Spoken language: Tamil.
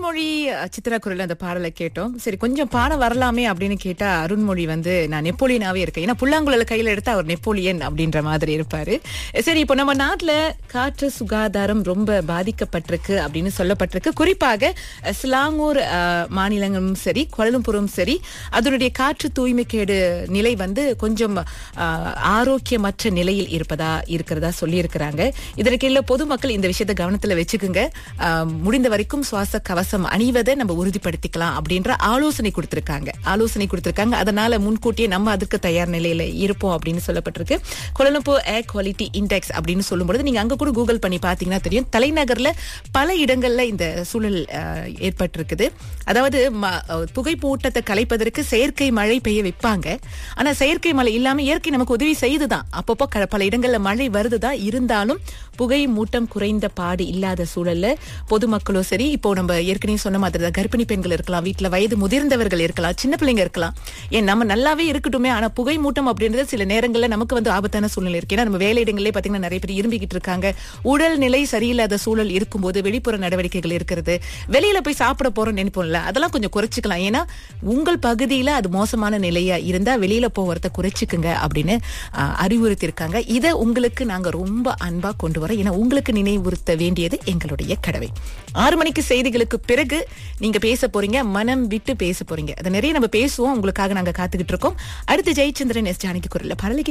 அருண்மொழி அஹ், சித்ரா குரல் அந்த பாடலை கேட்டோம் சரி கொஞ்சம் பாட வரலாமே அப்படின்னு கேட்டா அருண்மொழி வந்து நான் நெப்போலியனாவே இருக்கேன் ஏன்னா புல்லாங்குழல கையில எடுத்தா அவர் நெப்போலியன் அப்படின்ற மாதிரி இருப்பாரு சரி இப்போ நம்ம நாட்டுல காற்று சுகாதாரம் ரொம்ப பாதிக்கப்பட்டிருக்கு அப்படின்னு சொல்லப்பட்டிருக்கு குறிப்பாக அஹ், சிலாங்கூர் அஹ், மாநிலங்களும் சரி கோலம்பூரும் சரி அதனுடைய காற்று தூய்மைக்கேடு நிலை வந்து கொஞ்சம் அஹ், ஆரோக்கியமற்ற நிலையில் இருப்பதா இருக்கிறதா சொல்லியிருக்கிறாங்க இதற்கெல்லாம் பொதுமக்கள் இந்த விஷயத்தை கவனத்துல வச்சுக்குங்க அஹ், முடிந்த வரைக்கும் சுவாச கவசம் அணிவதை நம்ம உறுதிப்படுத்திக்கலாம் அப்படின்ற ஆலோசனை கொடுத்திருக்காங்க ஆலோசனை கொடுத்திருக்காங்க அதனால முன்கூட்டியே நம்ம அதுக்கு தயார் நிலையில இருப்போம் அப்படின்னு சொல்லப்பட்டிருக்கு கோலம்பூர் ஏர் குவாலிட்டி இண்டெக்ஸ் அப்படின்னு சொல்லும்போது நீங்க அங்க கூட கூகுள் பண்ணி பாத்தீங்கன்னா தெரியும் தலைநகர்ல பல இடங்கள்ல இந்த சூழல் அஹ், ஏற்பட்டிருக்குது அதாவது ம- அஹ், புகைப்பூட்டத்தை கலைப்பதற்கு செயற்கை மழை பெய்ய வைப்பாங்க ஆனா செயற்கை மழை இல்லாம இயற்கை நமக்கு உதவி செய்துதான் அப்பப்போ க- பல இடங்கள்ல மழை வருதுதான் இருந்தாலும் புகை மூட்டம் குறைந்த பாடு இல்லாத சூழல்ல பொதுமக்களோ சரி இப்போ நம்ம ஏற்கனவே சொன்ன மாதிரி தான் கர்ப்பிணி பெண்கள் இருக்கலாம் வீட்டுல வயது முதிர்ந்தவர்கள் இருக்கலாம் சின்ன பிள்ளைங்க இருக்கலாம் ஏன் நம்ம நல்லாவே இருக்கட்டுமே ஆனா புகை மூட்டம் அப்படின்றது சில நேரங்கள்ல நமக்கு வந்து ஆபத்தான சூழ்நிலை இருக்கு ஏன்னா நம்ம வேலை இடங்களே பாத்தீங்கன்னா நிறைய பேர் இரும்பிக்கிட்டு இருக்காங்க உடல் நிலை சரியில்லாத சூழல் இருக்கும்போது வெளிப்புற நடவடிக்கைகள் இருக்கிறது வெளியில போய் சாப்பிட போறோம்னு நினைப்போம்ல அதெல்லாம் கொஞ்சம் குறைச்சிக்கலாம் ஏன்னா உங்கள் பகுதியில அது மோசமான நிலையா இருந்தா வெளியில போறத குறைச்சிக்குங்க அப்படின்னு ஆஹ், அறிவுறுத்தியிருக்காங்க இதை உங்களுக்கு நாங்க ரொம்ப அன்பா கொண்டு வரோம் ஏன்னா உங்களுக்கு நினைவுறுத்த வேண்டியது எங்களுடைய கடமை ஆறு மணிக்கு செய்திகளுக்கு பிறகு நீங்க பேச போறீங்க மனம் விட்டு பேச போறீங்க அதை நிறைய நம்ம பேசுவோம் உங்களுக்காக நாங்க காத்துக்கிட்டு இருக்கோம் அடுத்து ஜெயச்சந்திரன் எஸ் ஜானகி குரல்ல பரலிக்கு